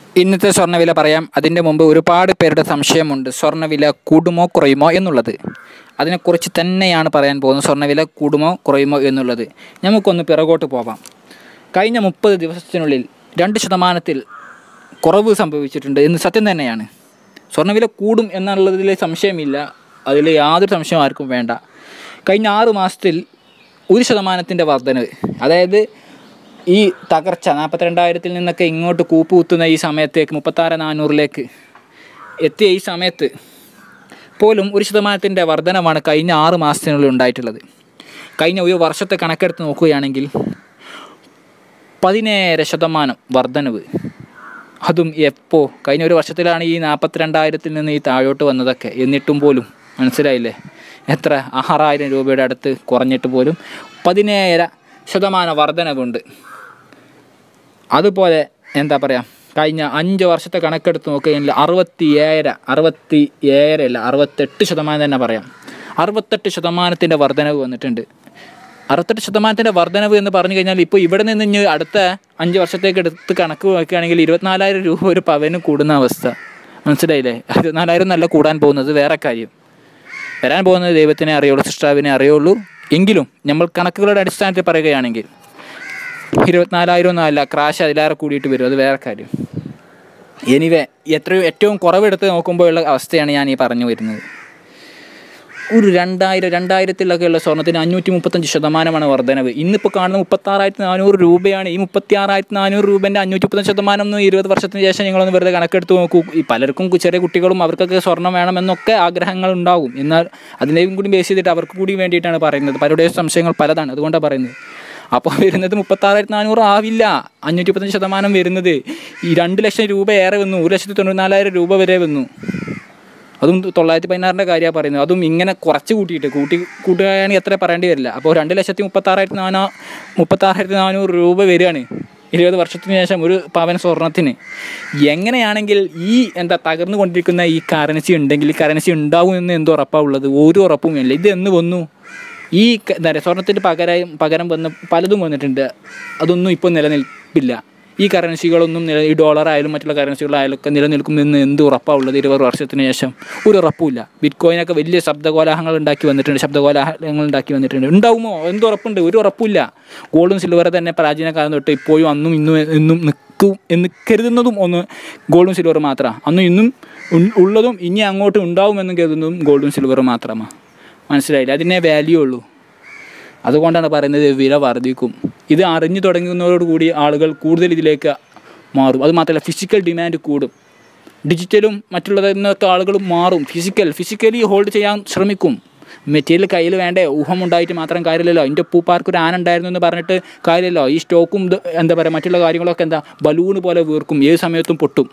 ഇന്നത്തെ സ്വർണ്ണവില പറയാം അതിൻ്റെ മുമ്പ് ഒരുപാട് പേരുടെ സംശയമുണ്ട് സ്വർണ്ണവില കൂടുമോ കുറയുമോ എന്നുള്ളത് അതിനെക്കുറിച്ച് തന്നെയാണ് പറയാൻ പോകുന്നത് സ്വർണ്ണവില കൂടുമോ കുറയുമോ എന്നുള്ളത് നമുക്കൊന്ന് പിറകോട്ട് പോവാം കഴിഞ്ഞ മുപ്പത് ദിവസത്തിനുള്ളിൽ രണ്ട് ശതമാനത്തിൽ കുറവ് സംഭവിച്ചിട്ടുണ്ട് എന്ന് സത്യം തന്നെയാണ് സ്വർണ്ണവില കൂടും എന്നുള്ളതിൽ സംശയമില്ല അതിൽ യാതൊരു സംശയവും ആർക്കും വേണ്ട കഴിഞ്ഞ ആറ് മാസത്തിൽ ഒരു ശതമാനത്തിൻ്റെ വർധനവ് അതായത് ഈ തകർച്ച നാൽപ്പത്തിരണ്ടായിരത്തിൽ നിന്നൊക്കെ ഇങ്ങോട്ട് കൂപ്പ് കുത്തുന്ന ഈ സമയത്തേക്ക് മുപ്പത്താറ് നാനൂറിലേക്ക് എത്തിയ ഈ സമയത്ത് പോലും ഒരു ശതമാനത്തിൻ്റെ വർധനമാണ് കഴിഞ്ഞ ആറ് മാസത്തിനുള്ളിൽ ഉണ്ടായിട്ടുള്ളത് കഴിഞ്ഞ ഒരു വർഷത്തെ കണക്കെടുത്ത് നോക്കുകയാണെങ്കിൽ പതിനേഴ് ശതമാനം വർധനവ് അതും എപ്പോൾ കഴിഞ്ഞ ഒരു വർഷത്തിലാണ് ഈ നാൽപ്പത്തിരണ്ടായിരത്തിൽ നിന്ന് ഈ താഴോട്ട് വന്നതൊക്കെ എന്നിട്ടും പോലും മനസ്സിലായില്ലേ എത്ര ആറായിരം രൂപയുടെ അടുത്ത് കുറഞ്ഞിട്ട് പോലും പതിനേഴര ശതമാനം വർധനവുണ്ട് അതുപോലെ എന്താ പറയുക കഴിഞ്ഞ അഞ്ച് വർഷത്തെ കണക്കെടുത്ത് നോക്കുകയാണെങ്കിൽ അറുപത്തി ഏഴര അറുപത്തി ഏഴര അല്ല അറുപത്തെട്ട് ശതമാനം തന്നെ പറയാം അറുപത്തെട്ട് ശതമാനത്തിൻ്റെ വർധനവ് വന്നിട്ടുണ്ട് അറുപത്തെട്ട് ശതമാനത്തിൻ്റെ വർധനവ് എന്ന് പറഞ്ഞു കഴിഞ്ഞാൽ ഇപ്പോൾ ഇവിടെ നിന്ന് ഇനി അടുത്ത അഞ്ച് വർഷത്തേക്ക് എടുത്ത് കണക്ക് നോക്കുകയാണെങ്കിൽ ഇരുപത്തിനാലായിരം രൂപ ഒരു പവന് കൂടുന്ന അവസ്ഥ മനസ്സിലായില്ലേ ഇരുപത്തിനാലായിരം നല്ല കൂടാൻ പോകുന്നത് വേറെ കാര്യം വരാൻ പോകുന്നത് ദൈവത്തിനെ അറിയുള്ളൂ സൃഷ്ടാവിനെ അറിയുള്ളൂ എങ്കിലും നമ്മൾ കണക്കുകളുടെ അടിസ്ഥാനത്തിൽ പറയുകയാണെങ്കിൽ ഇരുപത്തിനാലായിരം ഒന്നും അല്ല ക്രാഷ് അതിലേറെ കൂടിയിട്ട് വരും അത് വേറെ കാര്യം എനിവേ എത്രയോ ഏറ്റവും കുറവെടുത്ത് നോക്കുമ്പോഴുള്ള അവസ്ഥയാണ് ഞാൻ ഈ പറഞ്ഞു വരുന്നത് ഒരു രണ്ടായിരം രണ്ടായിരത്തിലൊക്കെ ഉള്ള സ്വർണ്ണത്തിന് അഞ്ഞൂറ്റി മുപ്പത്തഞ്ച് ശതമാനമാണ് വർധനവ് ഇന്നിപ്പോൾ കാണുന്ന മുപ്പത്താറായിരത്തി നാനൂറ് രൂപയാണ് ഈ മുപ്പത്തി ആറായിരത്തി നാനൂറ് രൂപേൻ്റെ അഞ്ഞൂറ്റി മുപ്പത്തഞ്ച് ശതമാനം ഒന്ന് ഇരുപത് വർഷത്തിന് ശേഷം നിങ്ങളൊന്ന് വെറുതെ കണക്കെടുത്ത് നോക്കൂ ഈ പലർക്കും ചെറിയ കുട്ടികളും അവർക്കൊക്കെ സ്വർണ്ണം വേണമെന്നൊക്കെ ആഗ്രഹങ്ങൾ ഉണ്ടാവും എന്നാൽ അതിനെയും കൂടി ബേസ് ചെയ്തിട്ട് അവർക്ക് കൂടി വേണ്ടിയിട്ടാണ് പറയുന്നത് പലരുടെയും സംശയങ്ങൾ പലതാണ് അതുകൊണ്ടാണ് പറയുന്നത് അപ്പോൾ വരുന്നത് മുപ്പത്താറായിരത്തി നാനൂറ് ആവില്ല അഞ്ഞൂറ്റി മുപ്പത്തഞ്ച് ശതമാനം വരുന്നത് ഈ രണ്ട് ലക്ഷം രൂപ ഏറെ വന്നു ഒരു ലക്ഷത്തി തൊണ്ണൂറ്റിനാലായിരം രൂപ വരെ വന്നു അതും തൊള്ളായിരത്തി പതിനാറിൻ്റെ കാര്യമാണ് പറയുന്നത് അതും ഇങ്ങനെ കുറച്ച് കൂട്ടിയിട്ട് കൂട്ടി കൂട്ടുകയാണെങ്കിൽ എത്ര പറയേണ്ടി വരില്ല അപ്പോൾ രണ്ട് ലക്ഷത്തി മുപ്പത്താറായിരത്തി നാനോ മുപ്പത്താറായിരത്തി നാനൂറ് രൂപ വരികയാണ് ഇരുപത് വർഷത്തിന് ശേഷം ഒരു പവൻ സ്വർണത്തിന് എങ്ങനെയാണെങ്കിൽ ഈ എന്താ തകർന്നു കൊണ്ടിരിക്കുന്ന ഈ കറൻസി ഉണ്ടെങ്കിൽ ഈ കറൻസി ഉണ്ടാവും എന്ന് എന്തോ ഉറപ്പാണ് ഉള്ളത് ഒരു ഉറപ്പും ഇല്ല ഇത് എന്ന് വന്നു ഈ ക- എന്താ പറയുക സ്വർണത്തിന് പകരം പകരം വന്ന് പലതും വന്നിട്ടുണ്ട് അതൊന്നും ഇപ്പോൾ നിലനിൽപ്പില്ല ഈ കറൻസികളൊന്നും നില ഈ ഡോളർ ആയാലും മറ്റുള്ള കറൻസികളായാലും ഒക്കെ നിലനിൽക്കുമെന്ന് എന്ത് ഉറപ്പാണ് ഉള്ളത് ഇരുപത് വർഷത്തിന് ശേഷം ഒരു ഉറപ്പുമില്ല ബിറ്റ് കോയിനൊക്കെ വലിയ ശബ്ദകോലാഹങ്ങൾ ഉണ്ടാക്കി വന്നിട്ടുണ്ട് ശബ്ദകോലാഹലങ്ങൾ ഉണ്ടാക്കി വന്നിട്ടുണ്ട് ഉണ്ടാവുമോ എന്ത് ഉറപ്പുണ്ട് ഒരു ഉറപ്പില്ല ഗോൾഡും സിൽവർ തന്നെ പ്രാചീന കാലം തൊട്ട് ഇപ്പോഴും അന്നും ഇന്നും എന്നും നിൽക്കും എന്ന് കരുതുന്നതും ഒന്ന് ഗോൾഡും സിൽവർ മാത്രമാണ് അന്നും ഇന്നും ഉൾ- ഉള്ളതും ഇനി അങ്ങോട്ട് ഉണ്ടാവുമെന്നും കരുതുന്നതും ഗോൾഡും സിൽവറും മാത്രമാണ് മനസ്സിലായില്ല അതിനെ വാല്യൂ ഉള്ളൂ അതുകൊണ്ടാണ് പറയുന്നത് വില വർദ്ധിക്കും ഇത് അറിഞ്ഞു തുടങ്ങുന്നതോടുകൂടി ആളുകൾ കൂടുതൽ ഇതിലേക്ക് മാറും അത് മാത്രമല്ല ഫിസിക്കൽ ഡിമാൻഡ് കൂടും ഡിജിറ്റലും മറ്റുള്ളതിൽ നിന്നൊക്കെ ആളുകൾ മാറും ഫിസിക്കൽ ഫിസിക്കലി ഹോൾഡ് ചെയ്യാൻ ശ്രമിക്കും മെറ്റീരിയൽ കയ്യിൽ വേണ്ടേ ഊഹം ഉണ്ടായിട്ട് മാത്രം കാര്യമില്ലല്ലോ എൻ്റെ പൂപ്പാർക്ക് ഒരു ആന ഉണ്ടായിരുന്നു എന്ന് പറഞ്ഞിട്ട് കാര്യമില്ലല്ലോ ഈ സ്റ്റോക്കും ഇത് എന്താ പറയുക മറ്റുള്ള കാര്യങ്ങളൊക്കെ എന്താ ബലൂണ് പോലെ വീർക്കും ഏത് സമയത്തും പൊട്ടും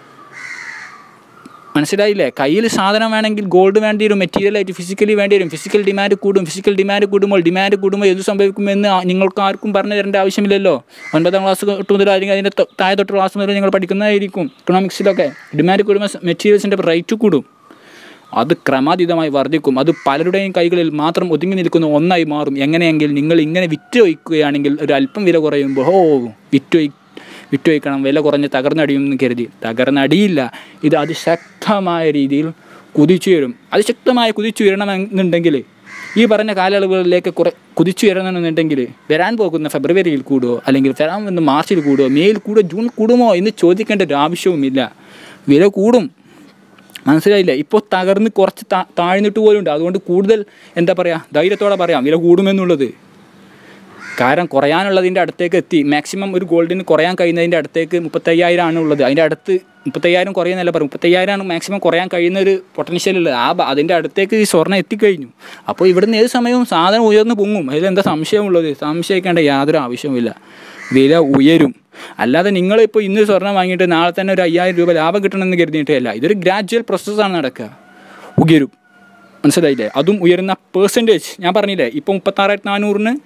മനസ്സിലായില്ലേ കയ്യിൽ സാധനം വേണമെങ്കിൽ ഗോൾഡ് വേണ്ടി വരും മെറ്റീരിയലായിട്ട് ഫിസിക്കലി വേണ്ടി വരും ഫിസിക്കൽ ഡിമാൻഡ് കൂടും ഫിസിക്കൽ ഡിമാൻഡ് കൂടുമ്പോൾ ഡിമാൻഡ് കൂടുമ്പോൾ എന്ത് സംഭവിക്കുമെന്ന് ആ- നിങ്ങൾക്ക് ആർക്കും പറഞ്ഞു തരേണ്ട ആവശ്യമില്ലല്ലോ ഒൻപതാം ക്ലാസ് തൊട്ട് മുതൽ അല്ലെങ്കിൽ അതിൻ്റെ തൊ- താഴെ തൊട്ട് ക്ലാസ് മുതൽ നിങ്ങൾ പഠിക്കുന്നതായിരിക്കും ഇക്കണോമിക്സിലൊക്കെ ഡിമാൻഡ് കൂടുമ്പോൾ മെറ്റീരിയൽസിൻ്റെ റേറ്റ് കൂടും അത് ക്രമാതീതമായി വർദ്ധിക്കും അത് പലരുടെയും കൈകളിൽ മാത്രം ഒതുങ്ങി നിൽക്കുന്ന ഒന്നായി മാറും എങ്ങനെയെങ്കിൽ നിങ്ങൾ ഇങ്ങനെ വിറ്റൊഴിക്കുകയാണെങ്കിൽ ഒരു അല്പം വില കുറയുമ്പോൾ ഓ വിറ്റൊഴി വിറ്റൊഴിക്കണം വില കുറഞ്ഞ് തകർന്നടിയുമെന്ന് കരുതി തകർന്നടിയില്ല ഇത് അതിശക്തമായ രീതിയിൽ കുതിച്ചുയരും അതിശക്തമായി കുതിച്ചുയരണമെന്നുണ്ടെങ്കിൽ ഈ പറഞ്ഞ കാലയളവുകളിലേക്ക് കുറെ കുതിച്ചു വരണമെന്നുണ്ടെങ്കിൽ വരാൻ പോകുന്ന ഫെബ്രുവരിയിൽ കൂടുമോ അല്ലെങ്കിൽ വരാൻ വന്ന മാർച്ചിൽ കൂടുമോ മെയ്യിൽ കൂടുമോ ജൂൺ കൂടുമോ എന്ന് ചോദിക്കേണ്ട ഒരു ആവശ്യവുമില്ല വില കൂടും മനസ്സിലായില്ല ഇപ്പോൾ തകർന്ന് കുറച്ച് താ താഴ്ന്നിട്ട് പോലും ഉണ്ട് അതുകൊണ്ട് കൂടുതൽ എന്താ പറയുക ധൈര്യത്തോടെ പറയാം വില കൂടുമെന്നുള്ളത് കാരണം കുറയാനുള്ളതിൻ്റെ അടുത്തേക്ക് എത്തി മാക്സിമം ഒരു ഗോൾഡിന് കുറയാൻ കഴിയുന്നതിൻ്റെ അടുത്തേക്ക് മുപ്പത്തയ്യായിരം ആണ് ഉള്ളത് അതിൻ്റെ അടുത്ത് മുപ്പത്തയ്യായിരം കുറയുന്നല്ല പറയും മുപ്പത്തയ്യായിരമാണ് മാക്സിമം കുറയാൻ കഴിയുന്ന ഒരു പൊട്ടൻഷ്യൽ ഉള്ളത് ആ ബ- അതിൻ്റെ അടുത്തേക്ക് ഈ സ്വർണ്ണം എത്തിക്കഴിഞ്ഞു അപ്പോൾ ഇവിടുന്ന് ഏത് സമയവും സാധനം ഉയർന്നു പൊങ്ങും അതിലെന്താ സംശയമുള്ളത് സംശയിക്കേണ്ട യാതൊരു ആവശ്യവുമില്ല വില ഉയരും അല്ലാതെ നിങ്ങളിപ്പോൾ ഇന്ന് സ്വർണ്ണം വാങ്ങിയിട്ട് നാളെ തന്നെ ഒരു അയ്യായിരം രൂപ ലാഭം കിട്ടണമെന്ന് കരുതിയിട്ടല്ല ഇതൊരു ഗ്രാജുവൽ പ്രോസസ്സാണ് നടക്കുക ഉയരും മനസ്സിലായില്ലേ അതും ഉയരുന്ന പേഴ്സൻറ്റേജ് ഞാൻ പറഞ്ഞില്ലേ ഇപ്പോൾ മുപ്പത്താറായിരത്തി നാനൂറിന്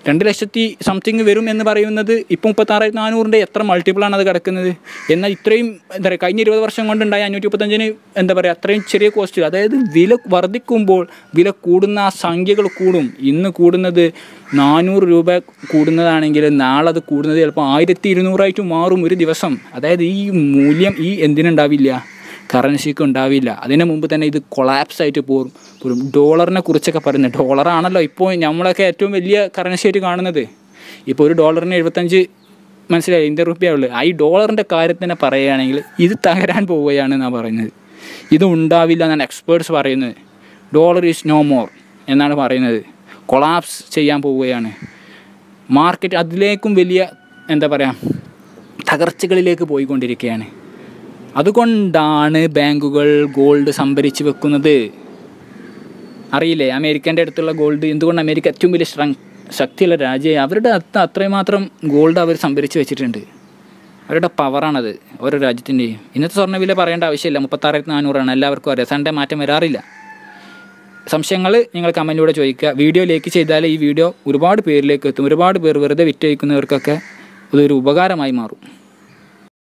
രണ്ട് ലക്ഷത്തി സംതിങ് വരും എന്ന് പറയുന്നത് ഇപ്പം മുപ്പത്താറായിരത്തി നാനൂറിൻ്റെ എത്ര മൾട്ടിപ്പിളാണ് അത് കിടക്കുന്നത് എന്നാൽ ഇത്രയും എന്താ പറയുക കഴിഞ്ഞ ഇരുപത് വർഷം കൊണ്ടുണ്ടായ അഞ്ഞൂറ്റി മുപ്പത്തഞ്ചിന് എന്താ പറയുക അത്രയും ചെറിയ കോസ്റ്റ് അതായത് വില വർദ്ധിക്കുമ്പോൾ വില കൂടുന്ന ആ സംഖ്യകൾ കൂടും ഇന്ന് കൂടുന്നത് നാനൂറ് രൂപ കൂടുന്നതാണെങ്കിൽ നാളെ അത് കൂടുന്നത് ചിലപ്പോൾ ആയിരത്തി ഇരുന്നൂറായിട്ട് മാറും ഒരു ദിവസം അതായത് ഈ മൂല്യം ഈ എന്തിനുണ്ടാവില്ല കറൻസിക്ക് ഉണ്ടാവില്ല അതിന് മുമ്പ് തന്നെ ഇത് കൊളാപ്സ് ആയിട്ട് പോകും ഒരു ഡോളറിനെ കുറിച്ചൊക്കെ പറയുന്നത് ഡോളറാണല്ലോ ഇപ്പോൾ നമ്മളൊക്കെ ഏറ്റവും വലിയ കറൻസി ആയിട്ട് കാണുന്നത് ഇപ്പോൾ ഒരു ഡോളറിന് എഴുപത്തഞ്ച് മനസ്സിലായി ഇന്ത്യൻ റുപ്യ ഉള്ളു ആ ഈ ഡോളറിൻ്റെ കാര്യത്തിനെ പറയുകയാണെങ്കിൽ ഇത് തകരാൻ പോവുകയാണ് എന്നാണ് പറയുന്നത് ഇത് ഉണ്ടാവില്ല എന്നാണ് എക്സ്പേർട്സ് പറയുന്നത് ഡോളർ ഈസ് നോ മോർ എന്നാണ് പറയുന്നത് കൊളാപ്സ് ചെയ്യാൻ പോവുകയാണ് മാർക്കറ്റ് അതിലേക്കും വലിയ എന്താ പറയുക തകർച്ചകളിലേക്ക് പോയിക്കൊണ്ടിരിക്കുകയാണ് അതുകൊണ്ടാണ് ബാങ്കുകൾ ഗോൾഡ് സംഭരിച്ച് വെക്കുന്നത് അറിയില്ലേ അമേരിക്കൻ്റെ അടുത്തുള്ള ഗോൾഡ് എന്തുകൊണ്ട് അമേരിക്ക ഏറ്റവും വലിയ സ്ട്രെങ് ശക്തിയുള്ള രാജ്യമായി അവരുടെ അത്ര അത്രയും മാത്രം ഗോൾഡ് അവർ സംഭരിച്ച് വെച്ചിട്ടുണ്ട് അവരുടെ പവറാണത് ഓരോ രാജ്യത്തിൻ്റെയും ഇന്നത്തെ സ്വർണ്ണവില പറയേണ്ട ആവശ്യമില്ല മുപ്പത്താറായിരത്തി നാനൂറാണ് എല്ലാവർക്കും അറിയാം സൺഡേ മാറ്റം വരാറില്ല സംശയങ്ങൾ നിങ്ങൾ കമൻറ്റിലൂടെ ചോദിക്കുക വീഡിയോ ലൈക്ക് ചെയ്താൽ ഈ വീഡിയോ ഒരുപാട് പേരിലേക്ക് എത്തും ഒരുപാട് പേർ വെറുതെ വിറ്റഴിക്കുന്നവർക്കൊക്കെ ഇതൊരു ഉപകാരമായി മാറും